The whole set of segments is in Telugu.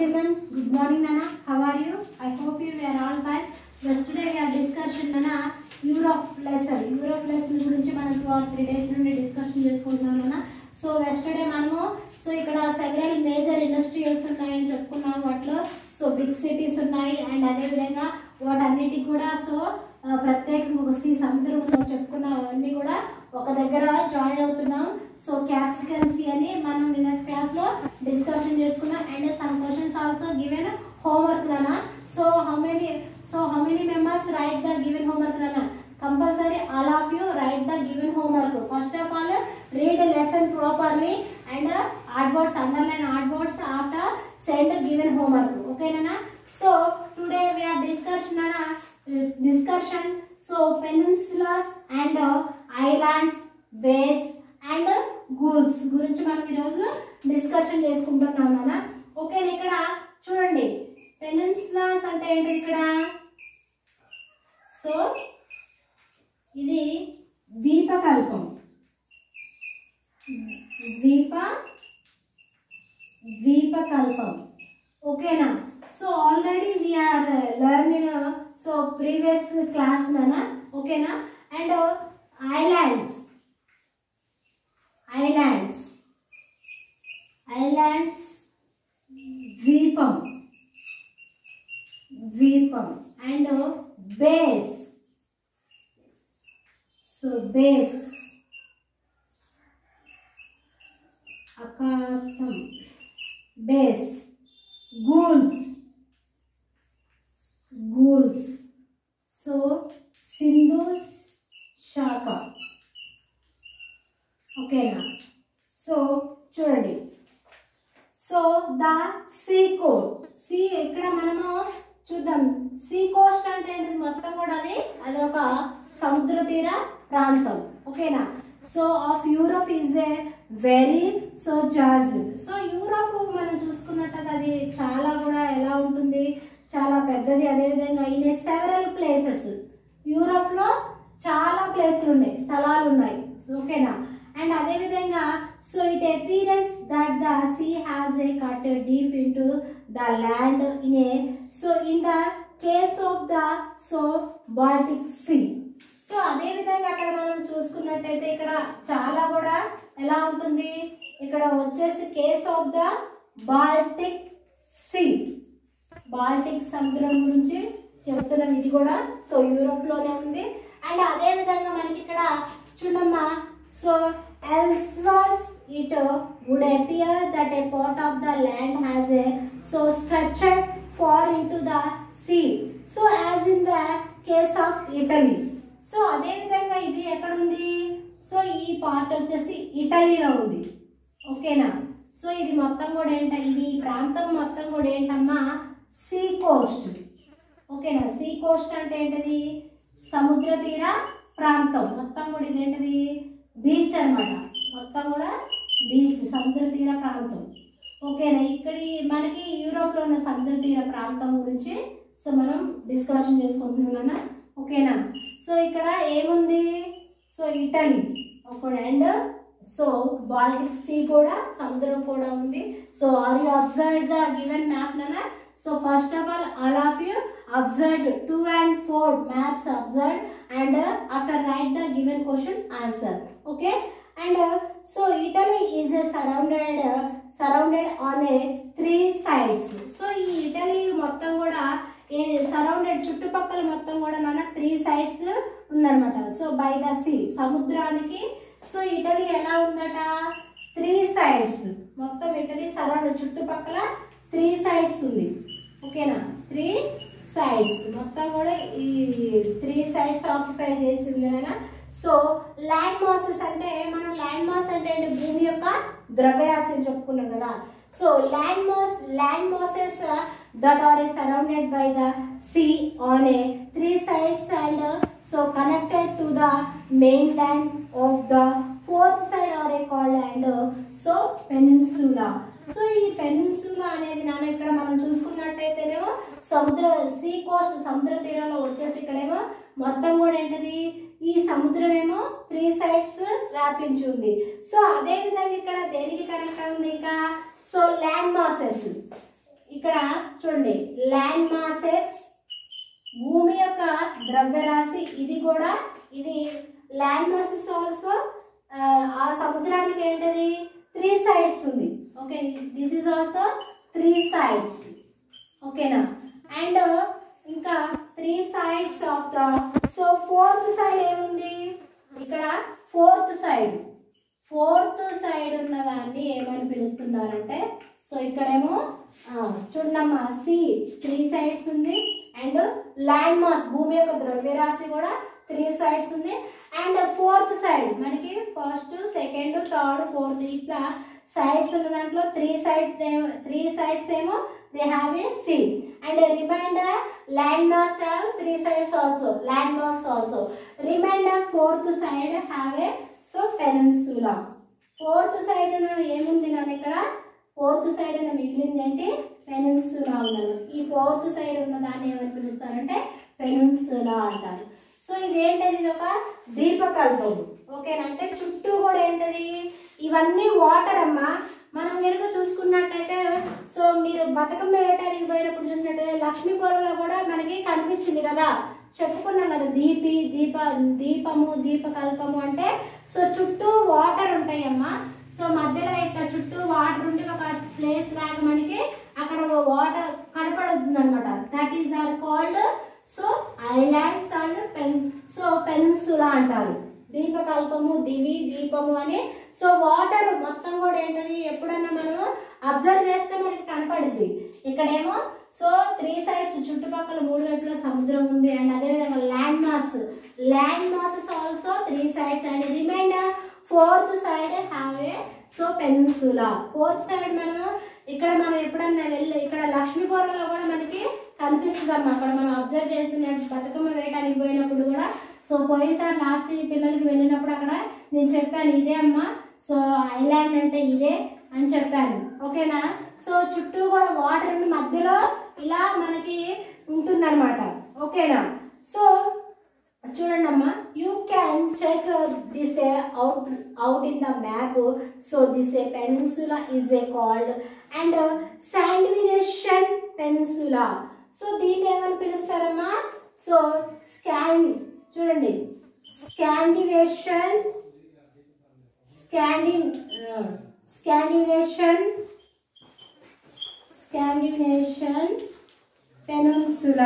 children, good morning Nana. How are you? I hope you were all fine. Yesterday we are discussion Nana Europe lesson. Europe lesson గురించి మనం టూ ఆర్ త్రీ డేస్ నుండి డిస్కషన్ చేసుకుంటున్నాం నాన్న సో వెస్టర్డే మనము సో ఇక్కడ సెవెరల్ మేజర్ ఇండస్ట్రియల్స్ ఉన్నాయని చెప్పుకున్నాం వాటిలో సో బిగ్ సిటీస్ ఉన్నాయి అండ్ అదేవిధంగా వాటన్నిటికి కూడా సో ఆ, ప్రత్యేకంగా ఒక సీ సముద్రం ఉందని చెప్పుకున్నాం అవన్నీ కూడా ఒక దగ్గర జాయిన్ అవుతున్నాం సో క్యాప్సికన్సీ అని మనం నిన్న క్లాస్ లో డిస్కషన్ చేసుకున్నాం and some questions also given homework నానా so how many so how many members write the given homework నానా compulsory all of you write the given homework first of all read lesson properly and hard words underline hard words after సెండ్ గివెన్ హోంవర్క్ ఓకేనా so today we are discussion నానా discussion so peninsulas and islands bays and gulfs గురించి మనం ఈరోజు డిస్కషన్ చేసుకుంటున్నాం నాన్న ఓకే ఇక్కడ చూడండి పెనిన్సులాస్ అంటే ఏంటి ఇక్కడ సో ఇది ద్వీపకల్పం ద్వీప ద్వీపకల్పం ఓకేనా so already we are learning so previous class నానా ఓకేనా అండ్ ఐలాండ్స్ ఐలాండ్స్ ఐలాండ్స్ ద్వీపం ద్వీపం అండ్ బేస్ సో బేస్ అకాతం బేస్ గూల్స్ గూల్స్ సో సింధు శాఖ ఓకేనా సో చూడండి so the sea coast sea ఇక్కడ మనము చూద్దాం సీ కోస్ట్ అంటే ఏంటిది మొత్తం కూడా అది అది ఒక సముద్ర తీర ప్రాంతం ఓకేనా so of Europe is a very so జాజ్ సో యూరోప్ మనం చూసుకున్నట్టు అది చాలా కూడా ఎలా ఉంటుంది చాలా పెద్దది అదేవిధంగా ఇన్ సెవెరల్ ప్లేసెస్ యూరోప్లో చాలా ప్లేసులు ఉన్నాయి స్థలాలు ఉన్నాయి ఓకేనా అండ్ అదేవిధంగా so it appearance that the sea has a cut deep into the land in a so in the case of the so Baltic sea so అదే విధంగా అక్కడ మనం చూసుకున్నట్టయితే ఇక్కడ చాలా కూడా ఎలా ఉంటుంది ఇక్కడ వచ్చేసి case of the Baltic sea Baltic సముద్రం గురించి చెప్తున్నాం ఇది కూడా సో యూరోప్ లోనే ఉంది అండ్ అదే విధంగా మనకి ఇక్కడ చూడమ్మా so elsewhere it would appear that a part of the land has a so structured far into the sea so as in the case of Italy so అదే విధంగా ఇది ఎక్కడుంది సో ఈ పార్ట్ వచ్చేసి ఇటలీలో ఉంది ఓకేనా సో ఇది మొత్తం కూడా ఏంట ఇది ఈ ప్రాంతం మొత్తం కూడా ఏంటమ్మా సీ కోస్ట్ ఓకేనా సీ కోస్ట్ అంటే ఏంటిది సముద్ర తీర ప్రాంతం మొత్తం కూడా ఇది ఏంటిది బీచ్ అన్నమాట మొత్తం కూడా బీచ్ సముద్ర తీర ప్రాంతం ఓకేనా ఇక్కడ మనకి యూరోప్లో ఉన్న సముద్ర తీర ప్రాంతం గురించి సో మనం డిస్కషన్ చేసుకుంటున్నాం ఓకేనా సో ఇక్కడ ఏముంది సో ఇటలీ ఒక అండ్ సో బాల్టిక్ సీ కూడా సముద్రం కూడా ఉంది so are you observe the given map నానా so first of all all of you observe two and four maps observe and after write the given question answer okay and so Italy is surrounded surrounded on a three sides so ఈ ఇటలీ మొత్తం కూడా ఏ సరౌండెడ్ చుట్టుపక్కల మొత్తం కూడా నాన్న త్రీ సైడ్స్ ఉందన్నమాట సో బై ద సీ సముద్రానికి సో ఇటలీ ఎలా ఉందట త్రీ సైడ్స్ మొత్తం ఇటలీ సరౌండ్ చుట్టుపక్కల త్రీ సైడ్స్ ఉంది ఓకేనా త్రీ సైడ్స్ మొత్తం కూడా ఈ త్రీ సైడ్స్ ఆక్యుపై చేసి ఉంది కదా సో ల్యాండ్ మాసెస్ అంటే మనం ల్యాండ్ మాస్ అంటే ఏంటి భూమి యొక్క ద్రవ్యరాశి అని చెప్పుకున్నాం కదా so land mass land masses that are surrounded by the sea on a three sides and so connected to the mainland of the fourth side are a called and so peninsula so ఈ పెనిన్సులా అనేది నాన్న ఇక్కడ మనం చూసుకున్నట్టయితేనేమో సముద్ర సీ కోస్ట్ సముద్ర తీరంలో వచ్చేసి ఇక్కడేమో మొత్తం కూడా ఏంటది ఈ సముద్రం ఏమో త్రీ సైడ్స్ వ్యాపించి ఉంది సో అదే విధంగా ఇక్కడ దేనికి కనెక్ట్ ఉంది ఇంకా సో ల్యాండ్ మాసెస్ ఇక్కడ చూడండి ల్యాండ్ మాసెస్ భూమి యొక్క ద్రవ్యరాశి ఇది కూడా ఇది ల్యాండ్ మాసెస్ ఆల్సో ఆ సముద్రానికి ఏంటది త్రీ సైడ్స్ ఉంది okay this is also three sides ఓకేనా అండ్ ఇంకా three sides of the so fourth side ఏముంది ఇక్కడ ఫోర్త్ సైడ్ ఫోర్త్ సైడ్ ఉన్న దాన్ని ఏమని పిలుస్తున్నారంటే సో ఇక్కడేమో ఆ, చూడమ్మా సి త్రీ సైడ్స్ ఉంది అండ్ ల్యాండ్ మాస్ భూమి యొక్క ద్రవ్యరాశి కూడా త్రీ సైడ్స్ ఉంది అండ్ ఫోర్త్ సైడ్ మనకి ఫస్ట్ సెకండ్ థర్డ్ ఫోర్త్ ఇట్లా సైడ్స్ ఉన్న దాంట్లో త్రీ సైడ్స్ త్రీ సైడ్స్ ఏమో they have a sea and remainder land mass have three sides also land mass also remainder fourth side have a so peninsula fourth side ఏముంది నన్ను ఇక్కడ ఫోర్త్ సైడ్ మిగిలింది అంటే పెనిన్సులా ఉన్నది ఈ ఫోర్త్ సైడ్ ఉన్న దాన్ని ఏమని పిలుస్తారంటే పెనిన్సులా అంటారు సో ఇదేంటది ఇది ఒక దీపకల్పం ఓకేనా అంటే చుట్టూ కూడా ఏంటది ఇవన్నీ వాటర్ అమ్మా మనం కనుక చూసుకున్నట్టయితే సో మీరు బతుకమ్మ వేయటానికి పోయినప్పుడు చూసినట్టయితే లక్ష్మీపురంలో కూడా మనకి కనిపించింది కదా చెప్పుకున్నాం కదా దీపి దీప దీపము దీపకల్పము అంటే సో చుట్టూ వాటర్ ఉంటాయమ్మా సో మధ్యలో ఇట్లా చుట్టూ వాటర్ ఉండి ఒక ప్లేస్ లాగా మనకి అక్కడ వాటర్ కనపడుతుంది అనమాట that is are called so islands and పెన్ సో పెన్సులా అంటారు దీపకల్పము దివి దీపము అని సో వాటర్ మొత్తం కూడా ఏంటది ఎప్పుడన్నా మనం అబ్జర్వ్ చేస్తే మనకి కనపడుద్ది ఇక్కడేమో సో త్రీ సైడ్స్ చుట్టుపక్కల మూడు వైపుల సముద్రం ఉంది అండ్ అదేవిధంగా land mass land masses also three sides and remainder fourth side have a so peninsula fourth side మనము ఇక్కడ మనం ఎప్పుడన్నా వెళ్ళి ఇక్కడ లక్ష్మీపురంలో కూడా మనకి కనిపిస్తుంది అమ్మా అక్కడ మనం అబ్జర్వ్ చేసిన బతుకమ్మ వేయడానికి పోయినప్పుడు కూడా సో పోయినసారి లాస్ట్ ఇయర్ పిల్లలకి వెళ్ళినప్పుడు అక్కడ నేను చెప్పాను ఇదే అమ్మా సో ఐలాండ్ అంటే ఇదే అని చెప్పాను ఓకేనా సో చుట్టూ కూడా వాటర్ ఉండి మధ్యలో ఇలా మనకి ఉంటుందన్నమాట ఓకేనా సో చూడండి అమ్మా you can check this out out in the map so this a peninsula is a called and Scandinavian peninsula so దీన్ని ఏమని పిలుస్తారమ్మా సో స్కాన్ చూడండి స్కాండివేషన్ స్కాండి స్కాండినేషన్ స్కాండినేషన్ పెనున్సులా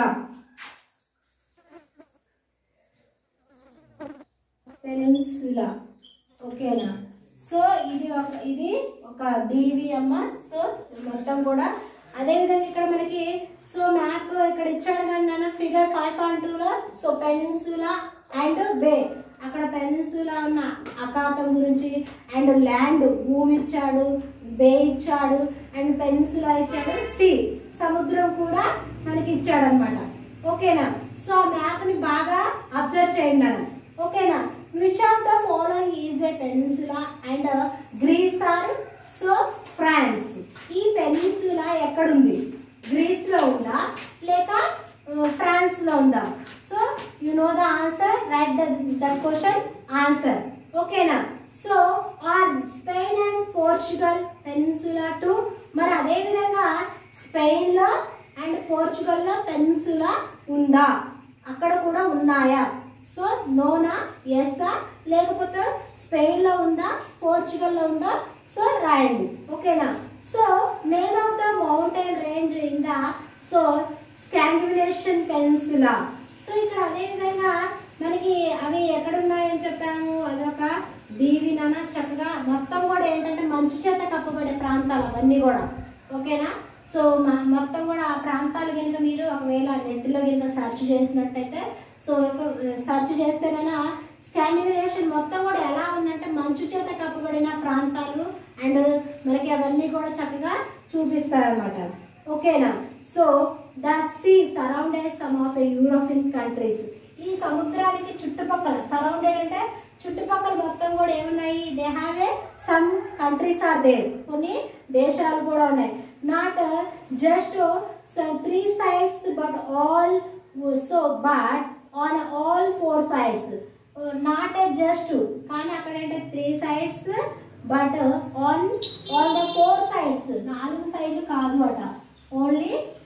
పెనిన్సులా ఓకేనా సో ఇది ఒక ఇది ఒక దీవి అమ్మ సో మొత్తం కూడా అదేవిధంగా ఇక్కడ మనకి సో మ్యాప్ ఇక్కడ ఇచ్చాడు కానీ నాన్న ఫిగర్ ఫైవ్ పాయింట్ టూలో సో పెనిన్సులా అండ్ బే అక్కడ పెనిన్సులా ఉన్న అఖాతం గురించి అండ్ ల్యాండ్ భూమి ఇచ్చాడు బే ఇచ్చాడు అండ్ పెనిన్సులా ఇచ్చాడు సి సముద్రం కూడా మనకి ఇచ్చాడు అనమాట ఓకేనా సో ఆ మ్యాప్ని బాగా అబ్జర్వ్ చేయండి నాన్న ఓకేనా which of the following is a peninsula and Greece are so France ఈ పెనిన్సులా ఎక్కడుంది గ్రీస్ లో ఉందా లేక ఫ్రాన్స్ లో ఉందా so you know the answer write the the question answer ఓకేనా so are Spain and Portugal peninsula to మరి అదే విధంగా స్పెయిన్ లో అండ్ పోర్చుగల్ లో పెనిన్సులా ఉందా అక్కడ కూడా ఉన్నాయా సో నోనా ఎస్సా లేకపోతే స్పెయిన్లో ఉందా పోర్చుగల్లో ఉందా సో రాయండి ఓకేనా so name of the mountain range in the so Scandinavian peninsula so ఇక్కడ అదే విధంగా మనకి అవి ఎక్కడ ఉన్నాయని చెప్పాము అదొక దీవినన చక్కగా మొత్తం కూడా ఏంటంటే మంచు చేత కప్పబడే ప్రాంతాలు అవన్నీ కూడా ఓకేనా సో మ- మొత్తం కూడా ఆ ప్రాంతాలు కనుక మీరు ఒకవేళ నెట్లో కనుక సెర్చ్ చేసినట్టయితే సో సెర్చ్ చేస్తేనైనా స్కాండినేషన్ మొత్తం కూడా ఎలా ఉందంటే మంచు చేత కప్పబడిన ప్రాంతాలు అండ్ మనకి అవన్నీ కూడా చక్కగా చూపిస్తారనమాట ఓకేనా so the sea surrounded some of European countries ఈ సముద్రానికి చుట్టుపక్కల సరౌండెడ్ అంటే చుట్టుపక్కల మొత్తం కూడా ఏమున్నాయి they have a some countries are there కొన్ని దేశాలు కూడా ఉన్నాయి not just three sides but all so but on all four sides not a just కానీ అక్కడ అంటే three sides but on on the four sides నాలుగు సైడ్లు కాదు అట ఓన్లీ త్రీ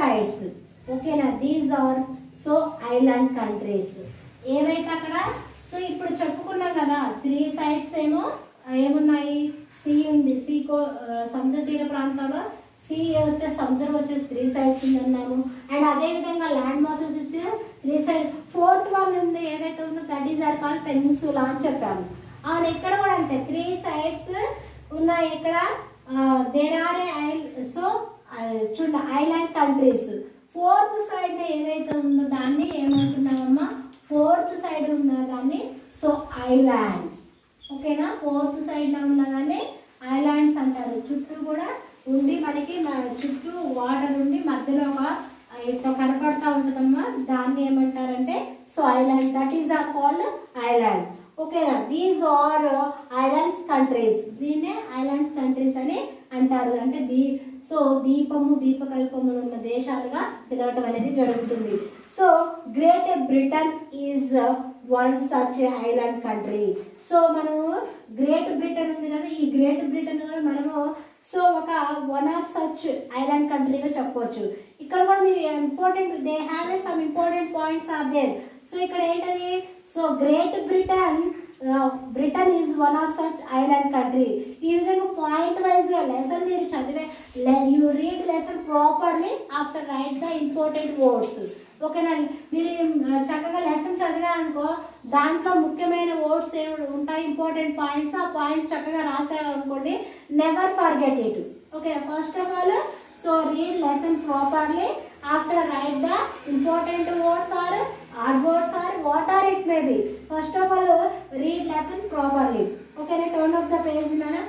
సైడ్స్ ఓకేనా these are so island countries ఏవైతే అక్కడ సో ఇప్పుడు చెప్పుకున్నాం కదా త్రీ సైడ్స్ ఏమో ఆ, ఏమున్నాయి సీ ఉంది సీ కో ఆ, సముద్ర తీర ప్రాంతాల్లో సీ వచ్చే సముద్రం వచ్చే త్రీ సైడ్స్ ఉంది అన్నాము అండ్ అదే విధంగా ల్యాండ్ మాసెస్ వచ్చే త్రీ సైడ్ ఫోర్త్ వన్ ఉంది ఏదైతే ఉందో that is are call peninsula అని చెప్పాము అవును ఇక్కడ కూడా అంతే త్రీ సైడ్స్ ఉన్నాయి ఇక్కడ there are a I so చూడండి ఐలాండ్ కంట్రీస్ ఫోర్త్ సైడ్ ఏదైతే ఉందో దాన్ని ఏమంటున్నామమ్మా ఫోర్త్ సైడ్ ఉన్న దాన్ని సో ఐలాండ్స్ ఓకేనా ఫోర్త్ సైడ్ లో ఉన్నదాన్ని ఐలాండ్స్ అంటారు చుట్టూ కూడా ఉండి మనకి మ- చుట్టూ వాటర్ ఉండి మధ్యలో ఒక ఆ, ఇట్లా కనపడతా ఉంటుందమ్మా దాన్ని ఏమంటారంటే so island that is are called island ఓకేనా దీస్ ఆర్ ఐలాండ్స్ కంట్రీస్ దీన్నే ఐలాండ్స్ కంట్రీస్ అని అంటారు అంటే దీ సో దీపము దీపకల్పము ఉన్న దేశాలుగా పిలవటం అనేది జరుగుతుంది so Great Britain is one such island country so మనము గ్రేట్ బ్రిటన్ ఉంది కదా ఈ గ్రేట్ బ్రిటన్ కూడా మనము సో ఒక వన్ ఆఫ్ సచ్ ఐలాండ్ కంట్రీగా చెప్పవచ్చు ఇక్కడ కూడా మీరు important they have a some important points are there so ఇక్కడ ఏంటది so Great Britain Britain is one of such island country ఈ విధంగా పాయింట్ వైజ్ గా లెసన్ మీరు చదివే you read lesson properly after write the important words ఓకేనా మీరు ఆ, చక్కగా లెసన్ చదివారనుకో దాంట్లో ముఖ్యమైన వర్డ్స్ ఏమి ఉంటాయి ఇంపార్టెంట్ పాయింట్స్ ఆ పాయింట్ చక్కగా రాసారనుకోండి never forget it okay first of all so read lesson properly after write the important words are are words are what are it may be first of all read lesson properly ఓకేనా turn of the page madam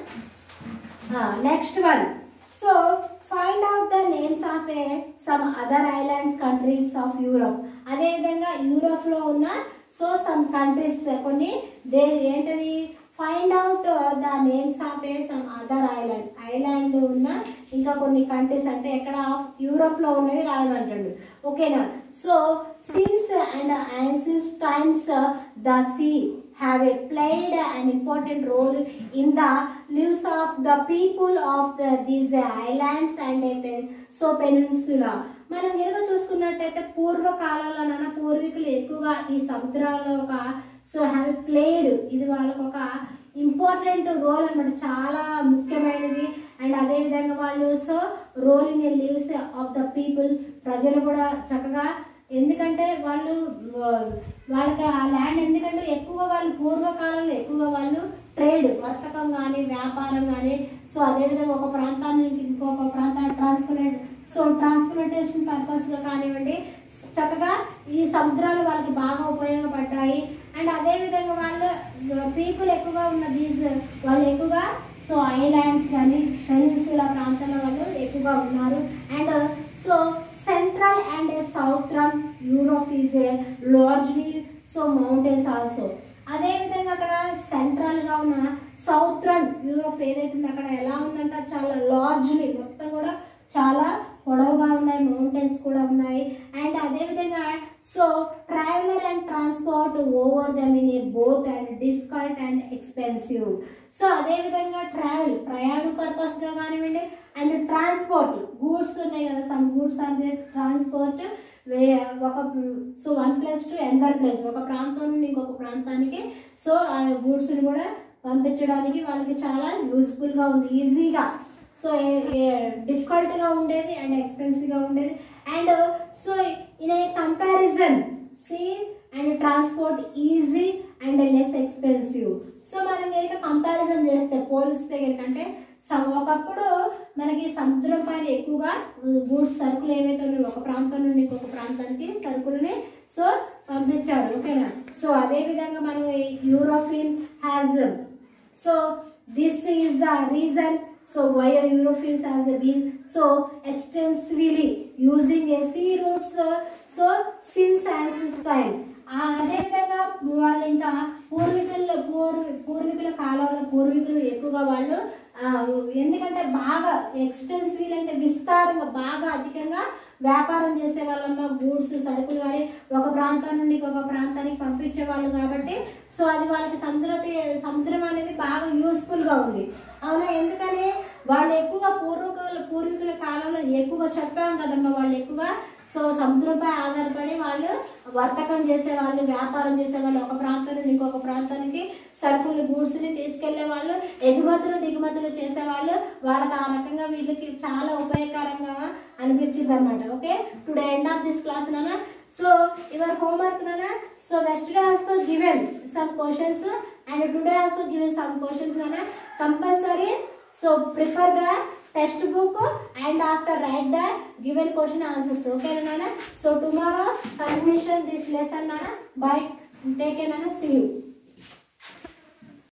next one so find out the names of a some other islands countries of Europe అదేవిధంగా యూరోప్లో ఉన్న సో సమ్ కంట్రీస్ కొన్ని దే ఏంటది find out the names of a some other island island ఉన్న ఇంకా కొన్ని కంట్రీస్ అంటే ఎక్కడ యూరోప్లో ఉన్నవి రాయమంటాడు ఓకేనా so since and ancient times the sea have a played an important role in the lives of the people of the, these islands and a pen, so peninsula మనం కనుక చూసుకున్నట్టయితే పూర్వకాలంలో నాన్న పూర్వీకులు ఎక్కువగా ఈ సముద్రాల్లో ఒక సో హ్యావ్ ప్లేడ్ ఇది వాళ్ళకు ఒక ఇంపార్టెంట్ రోల్ అన్నమాట చాలా ముఖ్యమైనది అండ్ అదే విధంగా వాళ్ళు so role in lives of the people ప్రజలు కూడా చక్కగా ఎందుకంటే వాళ్ళు ఆ, వాళ్ళకి ఆ ల్యాండ్ ఎందుకంటే ఎక్కువగా వాళ్ళు పూర్వకాలంలో ఎక్కువగా వాళ్ళు ట్రేడ్ వర్తకం కానీ వ్యాపారం కానీ సో అదేవిధంగా ఒక ప్రాంతాన్ని నుంచి ఇంకొక ప్రాంతాన్ని ట్రాన్స్పోర్టేట్ సో ట్రాన్స్పోర్టేషన్ పర్పస్గా కానివ్వండి చక్కగా ఈ సముద్రాలు వాళ్ళకి బాగా ఉపయోగపడ్డాయి అండ్ అదేవిధంగా వాళ్ళు పీపుల్ ఎక్కువగా ఉన్న దీస్ వాళ్ళు ఎక్కువగా సో ఐలాండ్స్ కానీ పెనిన్సులా ప్రాంతంలో వాళ్ళు ఎక్కువగా ఉన్నారు and so central and southern Europe is a largely so mountains also అదే విధంగా అక్కడ సెంట్రల్ గా ఉన్న సౌత్రన్ యూరోప్ ఏదైతే ఉందో అక్కడ ఎలా ఉందంటే చాలా లార్జ్లీ మొత్తం కూడా చాలా పొడవుగా ఉన్నాయి మౌంటైన్స్ కూడా ఉన్నాయి అండ్ అదే విధంగా so traveller and transport over them in a both and difficult and expensive so అదే విధంగా ట్రావెల్ ప్రయాణ పర్పస్ గా కానివ్వండి అండ్ ట్రాన్స్పోర్ట్ గూడ్స్ ఉన్నాయి కదా some goods are they transport way ఒక so one place to another place ఒక ప్రాంతం నుండి ఇంకొక ప్రాంతానికి సో ఆ గూడ్స్ని కూడా పంపించడానికి వాళ్ళకి చాలా యూస్ఫుల్గా ఉంది ఈజీగా సో డిఫికల్ట్గా ఉండేది అండ్ ఎక్స్పెన్సివ్గా ఉండేది and so in a comparison sea and transport easy and less expensive so మనం కనుక కంపారిజన్ చేస్తే పోలిస్తే కనుక అంటే స- ఒకప్పుడు మనకి సముద్రం పైన ఎక్కువగా గూడ్స్ సరుకులు ఏవైతే ఉన్నాయో ఒక ప్రాంతం నుండి ఇంకొక ప్రాంతానికి సరుకులని సో పంపించారు ఓకేనా సో అదే విధంగా మనం European has so this is the reason so why Europeans has been so extensively using a sea routes so since ancient time అదేవిధంగా వాళ్ళు ఇంకా పూర్వీకుల పూర్వ పూర్వీకుల కాలంలో పూర్వీకులు ఎక్కువగా వాళ్ళు ఆ, ఎందుకంటే బాగా ఎక్స్టెన్సివ్ అంటే విస్తారంగా బాగా అధికంగా వ్యాపారం చేసే వాళ్ళమ్మ గూడ్స్ సరుకులు కానీ ఒక ప్రాంతం నుండి ఇంకొక ప్రాంతానికి పంపించే వాళ్ళు కాబట్టి సో అది వాళ్ళకి సముద్ర సముద్రం అనేది బాగా యూస్ఫుల్గా ఉంది అవునా ఎందుకని వాళ్ళు ఎక్కువగా పూర్వకుల పూర్వీకుల కాలంలో ఎక్కువగా చెప్పాం కదమ్మా వాళ్ళు ఎక్కువగా సో సముద్రంపై ఆధారపడి వాళ్ళు వర్తకం చేసే వాళ్ళు వ్యాపారం చేసే వాళ్ళు ఒక ప్రాంతం నుండి ఇంకొక ప్రాంతానికి సరుకులు గూడ్స్ని తీసుకెళ్లే వాళ్ళు ఎగుమతులు దిగుమతులు చేసేవాళ్ళు వాళ్ళకి ఆ రకంగా వీళ్ళకి చాలా ఉపయోగకరంగా అనిపించింది అనమాట okay today end of this class నానా సో యువర్ హోంవర్క్ నానా so yesterday also given some questions and today also given some questions నానా compulsory so prefer the textbook and after write the given question answers okay నానా so tomorrow continuation this lesson నానా బై టేక్ ఏ నానా సీ యూ